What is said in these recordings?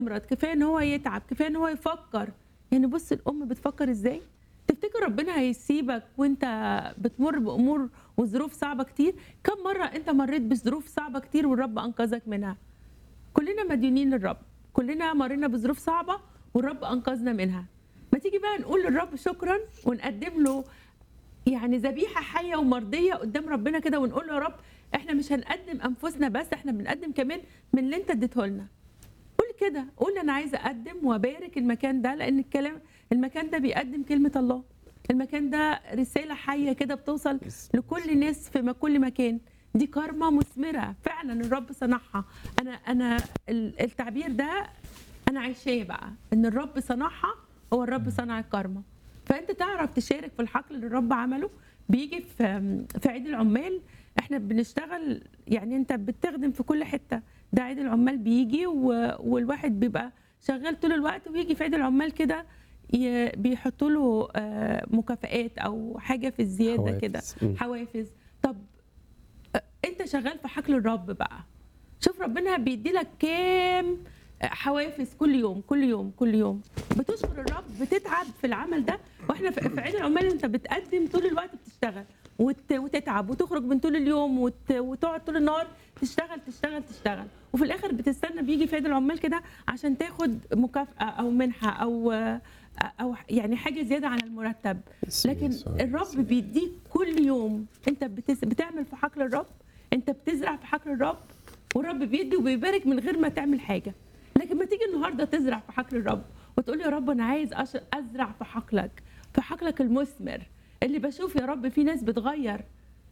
يمرض كفايه ان هو يتعب كفايه ان هو يفكر يعني بص الام بتفكر ازاي تفتكر ربنا هيسيبك وانت بتمر بامور وظروف صعبه كتير كم مره انت مريت بظروف صعبه كتير والرب انقذك منها كلنا مديونين للرب كلنا مرينا بظروف صعبه والرب انقذنا منها ما تيجي بقى نقول للرب شكرا ونقدم له يعني ذبيحه حيه ومرضيه قدام ربنا كده ونقول له يا رب احنا مش هنقدم انفسنا بس احنا بنقدم كمان من اللي انت اديته لنا قول كده قول انا عايزه اقدم وابارك المكان ده لان الكلام المكان ده بيقدم كلمه الله المكان ده رساله حيه كده بتوصل لكل الناس في م- كل مكان دي كارما مثمره فعلا الرب صنعها انا انا ال- التعبير ده انا عايشاه بقى ان الرب صنعها هو الرب صنع الكارما فانت تعرف تشارك في الحقل اللي الرب عمله بيجي في في عيد العمال احنا بنشتغل يعني انت بتخدم في كل حته ده عيد العمال بيجي و- والواحد بيبقى شغال طول الوقت ويجي في عيد العمال كده ي- بيحطوا له آه، مكافآت او حاجه في الزياده حوافز. كده مم. حوافز طب آه، انت شغال في حقل الرب بقى شوف ربنا بيدي لك كام حوافز كل يوم كل يوم كل يوم بتشكر الرب بتتعب في العمل ده واحنا في في عيد العمال انت بتقدم طول الوقت بتشتغل وت- وتتعب وتخرج من طول اليوم وت- وتقعد طول النهار تشتغل تشتغل تشتغل وفي الاخر بتستنى بيجي في عيد العمال كده عشان تاخد مكافاه او منحه او او يعني حاجه زياده عن المرتب اسم لكن يسوع الرب المسيح. بيديك كل يوم انت بتس... بتعمل في حقل الرب انت بتزرع في حقل الرب والرب بيدي وبيبارك من غير ما تعمل حاجه لكن ما تيجي النهارده تزرع في حقل الرب وتقول يا رب انا عايز أش... ازرع في حقلك في حقلك المثمر اللي بشوف يا رب في ناس بتغير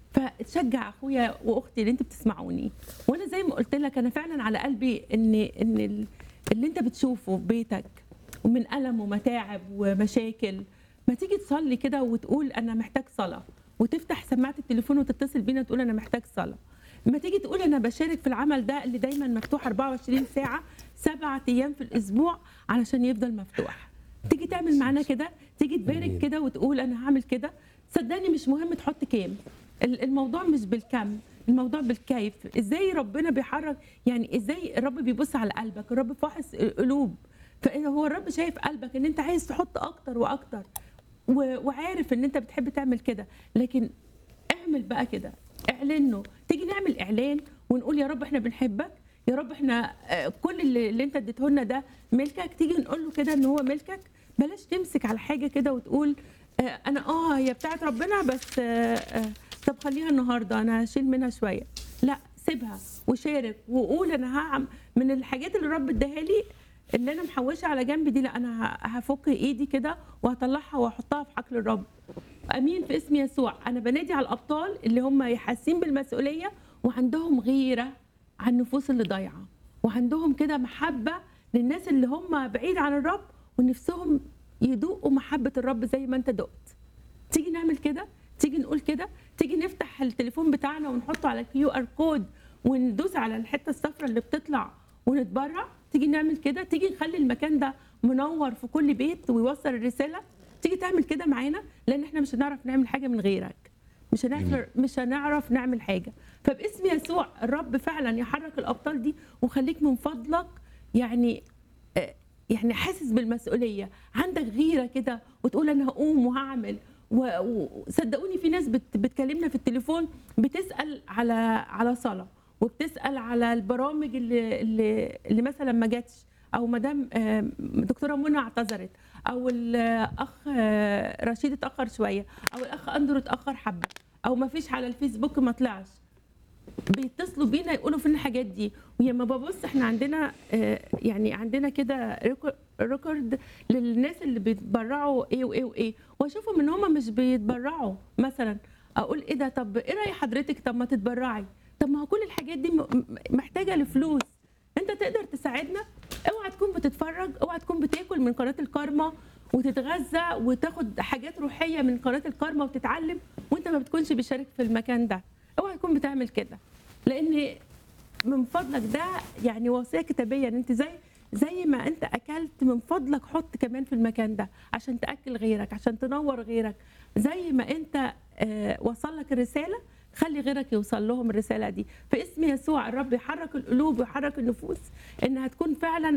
فتشجع اخويا واختي اللي انت بتسمعوني وانا زي ما قلت لك انا فعلا على قلبي ان ان ال- اللي انت بتشوفه في بيتك ومن الم ومتاعب ومشاكل ما تيجي تصلي كده وتقول انا محتاج صلاه وتفتح سماعه التليفون وتتصل بينا تقول انا محتاج صلاه لما تيجي تقول انا بشارك في العمل ده اللي دايما مفتوح 24 ساعه سبعة ايام في الاسبوع علشان يفضل مفتوح تيجي تعمل معانا كده تيجي تبارك جميل. كده وتقول انا هعمل كده صدقني مش مهم تحط كام ال- الموضوع مش بالكم الموضوع بالكيف ازاي ربنا بيحرك يعني ازاي الرب بيبص على قلبك الرب فاحص القلوب فهو الرب شايف قلبك ان انت عايز تحط اكتر واكتر و- وعارف ان انت بتحب تعمل كده لكن اعمل بقى كده اعلنه تيجي نعمل اعلان ونقول يا رب احنا بنحبك يا رب احنا آه، كل اللي, اللي انت اديته لنا ده ملكك تيجي نقول له كده ان هو ملكك بلاش تمسك على حاجه كده وتقول آه، انا اه هي بتاعت ربنا بس آه، آه، طب خليها النهارده انا هشيل منها شويه لا سيبها وشارك وقول انا هعم من الحاجات اللي الرب اداها لي اللي انا محوشه على جنب دي لا انا ه- هفك ايدي كده وهطلعها واحطها في حقل الرب امين في اسم يسوع انا بنادي على الابطال اللي هم حاسين بالمسؤوليه وعندهم غيره عن النفوس اللي ضايعه وعندهم كده محبه للناس اللي هم بعيد عن الرب ونفسهم يذوقوا محبه الرب زي ما انت دقت تيجي نعمل كده تيجي نقول كده تيجي نفتح التليفون بتاعنا ونحطه على كيو ار كود وندوس على الحته الصفراء اللي بتطلع ونتبرع تيجي نعمل كده تيجي نخلي المكان ده منور في كل بيت ويوصل الرساله تيجي تعمل كده معانا لان احنا مش هنعرف نعمل حاجه من غيرك مش هنعرف مش هنعرف نعمل حاجه فباسم يسوع الرب فعلا يحرك الابطال دي وخليك من فضلك يعني آه، يعني حاسس بالمسؤوليه عندك غيره كده وتقول انا هقوم وهعمل و- وصدقوني في ناس بت بتكلمنا في التليفون بتسال على على صلاه وبتسال على البرامج اللي اللي, اللي مثلا ما جاتش او مدام آه، دكتوره منى اعتذرت او الاخ آه، رشيد اتاخر شويه او الاخ اندرو اتاخر حبه او ما فيش على الفيسبوك ما طلعش بيتصلوا بينا يقولوا فين الحاجات دي ولما ببص احنا عندنا آه، يعني عندنا كده ريكو- ريكورد للناس اللي بيتبرعوا ايه وايه وايه واشوفهم ان هم مش بيتبرعوا مثلا اقول ايه ده طب ايه راي حضرتك طب ما تتبرعي طب ما هو كل الحاجات دي م- م- محتاجه لفلوس انت تقدر تساعدنا اوعى تكون بتتفرج اوعى تكون بتاكل من قناه الكارما وتتغذى وتاخد حاجات روحيه من قناه الكارما وتتعلم وانت ما بتكونش بيشارك في المكان ده اوعى تكون بتعمل كده لان من فضلك ده يعني وصيه كتابيه ان انت زي زي ما انت اكلت من فضلك حط كمان في المكان ده عشان تاكل غيرك عشان تنور غيرك زي ما انت آه، وصل لك الرساله خلي غيرك يوصل لهم الرساله دي في اسم يسوع الرب يحرك القلوب ويحرك النفوس انها تكون فعلا